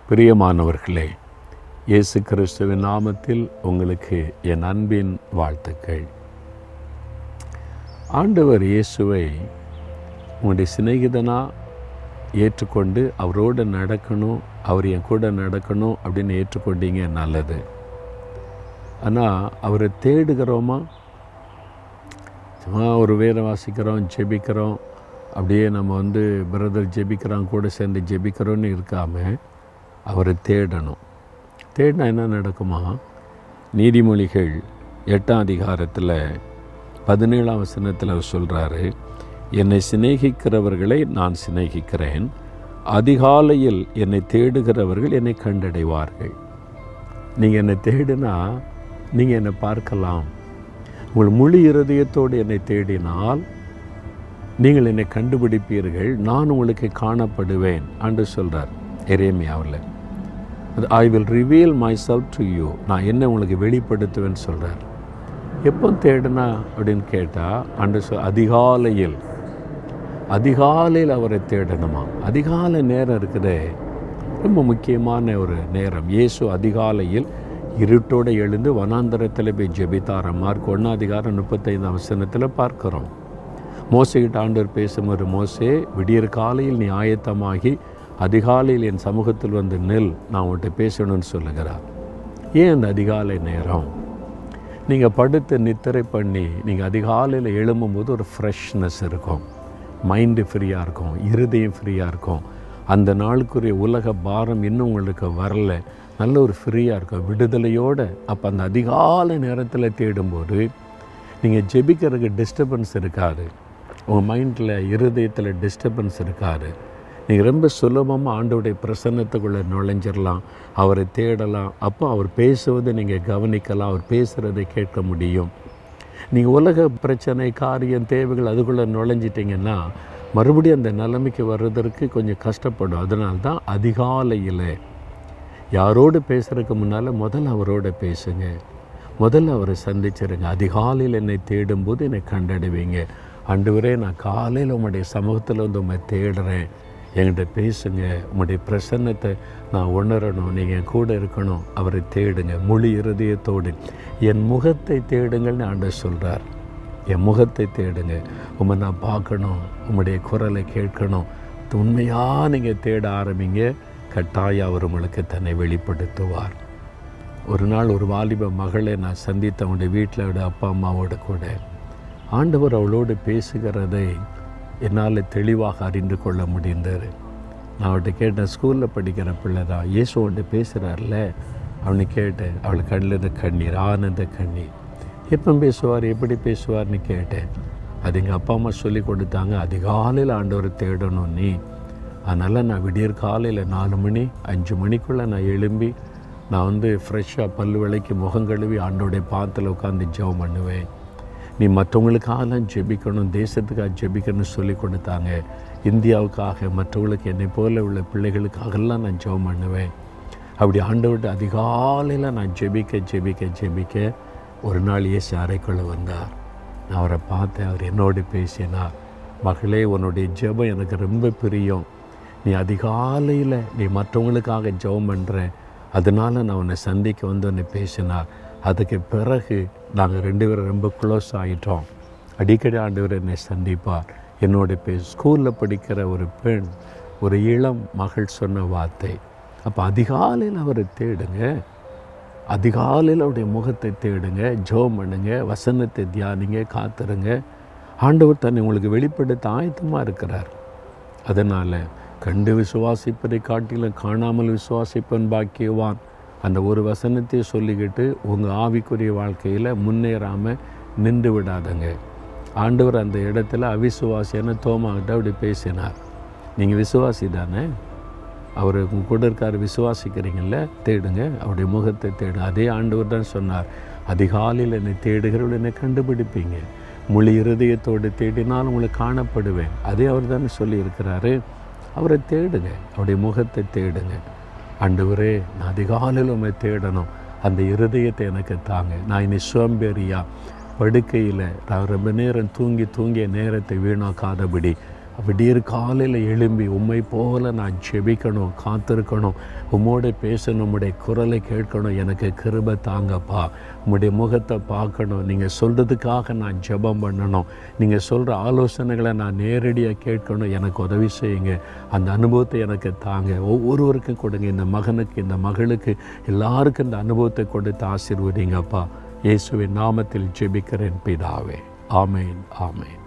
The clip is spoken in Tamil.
பிரியமானவர்களே இயேசு கிறிஸ்துவின் நாமத்தில் உங்களுக்கு என் அன்பின் வாழ்த்துக்கள் ஆண்டவர் இயேசுவை உங்களுடைய சிநேகிதனாக ஏற்றுக்கொண்டு அவரோடு நடக்கணும் அவர் என் கூட நடக்கணும் அப்படின்னு ஏற்றுக்கொண்டீங்க நல்லது ஆனால் அவரை தேடுகிறோமா சும்மா ஒரு வேதம் வாசிக்கிறோம் ஜெபிக்கிறோம் அப்படியே நம்ம வந்து பிரதர் ஜெபிக்கிறோம் கூட சேர்ந்து ஜெபிக்கிறோன்னு இருக்காமல் அவரை தேடணும் தேடினா என்ன நடக்குமா நீதிமொழிகள் எட்டாம் அதிகாரத்தில் பதினேழாம் வசனத்தில் அவர் சொல்கிறாரு என்னை சிநேகிக்கிறவர்களை நான் சிநேகிக்கிறேன் அதிகாலையில் என்னை தேடுகிறவர்கள் என்னை கண்டடைவார்கள் நீங்கள் என்னை தேடினா நீங்கள் என்னை பார்க்கலாம் உங்கள் முழு இருதயத்தோடு என்னை தேடினால் நீங்கள் என்னை கண்டுபிடிப்பீர்கள் நான் உங்களுக்கு காணப்படுவேன் என்று சொல்கிறார் எரேமியாவில் அது I will reveal myself to you நான் என்ன உங்களுக்கு வெளிப்படுத்துவேன்னு சொல்கிறார் எப்போ தேடுனா அப்படின்னு கேட்டால் அன்று சொல் அதிகாலையில் அதிகாலையில் அவரை தேடணுமா அதிகாலை நேரம் இருக்குதே ரொம்ப முக்கியமான ஒரு நேரம் இயேசு அதிகாலையில் இருட்டோடு எழுந்து வனாந்தரத்தில் போய் ஜெபித்தார மார்க் ஒன்றாம் அதிகாரம் முப்பத்தைந்தாம் வசனத்தில் பார்க்குறோம் மோசைகிட்ட ஆண்டவர் பேசும்போது மோசே விடியற் காலையில் நீ ஆயத்தமாகி அதிகாலையில் என் சமூகத்தில் வந்து நெல் நான் உன்கிட்ட பேசணும்னு சொல்லுகிறார் ஏன் அந்த அதிகாலை நேரம் நீங்கள் படுத்து நித்திரை பண்ணி நீங்கள் அதிகாலையில் எழும்பும்போது ஒரு ஃப்ரெஷ்னஸ் இருக்கும் மைண்டு ஃப்ரீயாக இருக்கும் இருதயம் ஃப்ரீயாக இருக்கும் அந்த நாளுக்குரிய உலக பாரம் இன்னும் உங்களுக்கு வரல நல்ல ஒரு ஃப்ரீயாக இருக்கும் விடுதலையோடு அப்போ அந்த அதிகாலை நேரத்தில் தேடும்போது நீங்கள் ஜெபிக்கிறதுக்கு டிஸ்டர்பன்ஸ் இருக்காது உங்கள் மைண்டில் இருதயத்தில் டிஸ்டர்பன்ஸ் இருக்காது நீங்கள் ரொம்ப சுலபமாக ஆண்டோடைய பிரசன்னத்துக்குள்ளே நுழைஞ்சிடலாம் அவரை தேடலாம் அப்போ அவர் பேசுவதை நீங்கள் கவனிக்கலாம் அவர் பேசுகிறதை கேட்க முடியும் நீங்கள் உலக பிரச்சனை காரியம் தேவைகள் அதுக்குள்ளே நுழைஞ்சிட்டிங்கன்னா மறுபடியும் அந்த நிலைமைக்கு வர்றதற்கு கொஞ்சம் கஷ்டப்படும் அதனால தான் அதிகாலையில் யாரோடு பேசுகிறதுக்கு முன்னால் முதல்ல அவரோட பேசுங்க முதல்ல அவரை சந்திச்சிருங்க அதிகாலையில் என்னை தேடும்போது என்னை கண்டடைவீங்க ஆண்டவரே நான் காலையில் உங்களுடைய சமூகத்தில் வந்து உண்மை தேடுறேன் என்கிட்ட பேசுங்க உங்களுடைய பிரசன்னத்தை நான் உணரணும் நீங்கள் என் கூட இருக்கணும் அவரை தேடுங்க முழு இருதயத்தோடு என் முகத்தை தேடுங்கள்னு ஆண்டவர் சொல்கிறார் என் முகத்தை தேடுங்க உம்மை நான் பார்க்கணும் உம்முடைய குரலை கேட்கணும் உண்மையாக நீங்கள் தேட ஆரம்பிங்க கட்டாயம் அவர் உங்களுக்கு தன்னை வெளிப்படுத்துவார் ஒரு நாள் ஒரு வாலிப மகளை நான் சந்தித்த அவனுடைய வீட்டில் அப்பா அம்மாவோட கூட ஆண்டவர் அவளோடு பேசுகிறதை என்னால் தெளிவாக அறிந்து கொள்ள முடிந்தது நான் அவள்கிட்ட கேட்டேன் ஸ்கூலில் படிக்கிற பிள்ளை தான் இயேசு அவன்கிட்ட பேசுகிறார்ல அவனை கேட்டேன் அவள் கண்ணில் இருந்து கண்ணீர் ஆனந்த கண்ணீர் எப்போ பேசுவார் எப்படி பேசுவார்னு கேட்டேன் அது எங்கள் அப்பா அம்மா சொல்லி கொடுத்தாங்க அதிகாலையில் ஆண்டவரை தேடணும் நீ அதனால் நான் விடியற் காலையில் நாலு மணி அஞ்சு மணிக்குள்ளே நான் எழும்பி நான் வந்து ஃப்ரெஷ்ஷாக பல் விளக்கி முகம் கழுவி ஆண்டோடைய பாத்தில் உட்காந்து ஜெபம் பண்ணுவேன் நீ மற்றவங்களுக்காகலாம் ஜெபிக்கணும் தேசத்துக்காக ஜெபிக்கணும்னு சொல்லி கொடுத்தாங்க இந்தியாவுக்காக மற்றவங்களுக்கு என்னை போல உள்ள பிள்ளைகளுக்காகலாம் நான் ஜெபம் பண்ணுவேன் அப்படி ஆண்டவர்கிட்ட அதிகாலையில் நான் ஜெபிக்க ஜெபிக்க ஜெபிக்க ஒரு நாள் இயேசு அறைக்குள்ளே வந்தார் நான் அவரை பார்த்தேன் அவர் என்னோடு பேசினார் மகளே உன்னுடைய ஜெபம் எனக்கு ரொம்ப பிரியம் நீ அதிகாலையில் நீ மற்றவங்களுக்காக ஜெபம் பண்ணுற அதனால் நான் உன்னை சந்திக்க வந்து உன்னை பேசினார் அதுக்கு பிறகு நாங்கள் ரெண்டு பேரும் ரொம்ப க்ளோஸ் ஆகிட்டோம் அடிக்கடி ஆண்டவர் என்னை சந்திப்பார் என்னோட பே ஸ்கூலில் படிக்கிற ஒரு பெண் ஒரு இளம் மகள் சொன்ன வார்த்தை அப்போ அதிகாலையில் அவரை தேடுங்க அதிகாலையில் அவருடைய முகத்தை தேடுங்க ஜோம் பண்ணுங்க வசனத்தை தியானிங்க காத்துருங்க ஆண்டவர் தன்னை உங்களுக்கு வெளிப்படுத்த ஆயத்தமாக இருக்கிறார் அதனால் கண்டு விசுவாசிப்பதை காட்டிலும் காணாமல் விசுவாசிப்பன் பாக்கியவான் அந்த ஒரு வசனத்தை சொல்லிக்கிட்டு உங்கள் ஆவிக்குரிய வாழ்க்கையில் முன்னேறாமல் நின்று விடாதங்க ஆண்டவர் அந்த இடத்துல அவிசுவாசியான தோமாகிட்ட அப்படி பேசினார் நீங்கள் விசுவாசி தானே அவர் உங்க கூட இருக்கார் விசுவாசிக்கிறீங்கள தேடுங்க அவருடைய முகத்தை தேடு அதே ஆண்டவர் தான் சொன்னார் அதிகாலையில் என்னை தேடுகிறவர்கள் என்னை கண்டுபிடிப்பீங்க முழு இருதயத்தோடு தேடினால் உங்களுக்கு காணப்படுவேன் அதே அவர் தானே சொல்லியிருக்கிறாரு அவரை தேடுங்க அவருடைய முகத்தை தேடுங்க ஆண்டவரே நான் அதிகாலையில் உண்மை தேடணும் அந்த இருதயத்தை எனக்கு தாங்க நான் இனி சோம்பேறியா படுக்கையில் நான் ரொம்ப நேரம் தூங்கி தூங்கிய நேரத்தை வீணாக்காதபடி விடியற் காலையில் எழும்பி உம்மை போல நான் ஜெபிக்கணும் காத்திருக்கணும் உம்மோட பேசணும் உம்முடைய குரலை கேட்கணும் எனக்கு கிருபை தாங்கப்பா உம்முடைய முகத்தை பார்க்கணும் நீங்கள் சொல்கிறதுக்காக நான் ஜெபம் பண்ணணும் நீங்கள் சொல்கிற ஆலோசனைகளை நான் நேரடியாக கேட்கணும் எனக்கு உதவி செய்யுங்க அந்த அனுபவத்தை எனக்கு தாங்க ஒவ்வொருவருக்கும் கொடுங்க இந்த மகனுக்கு இந்த மகளுக்கு எல்லாருக்கும் இந்த அனுபவத்தை கொடுத்து ஆசீர்வதிங்கப்பா இயேசுவின் நாமத்தில் ஜெபிக்கிறேன் பிதாவே ஆமேன் ஆமேன்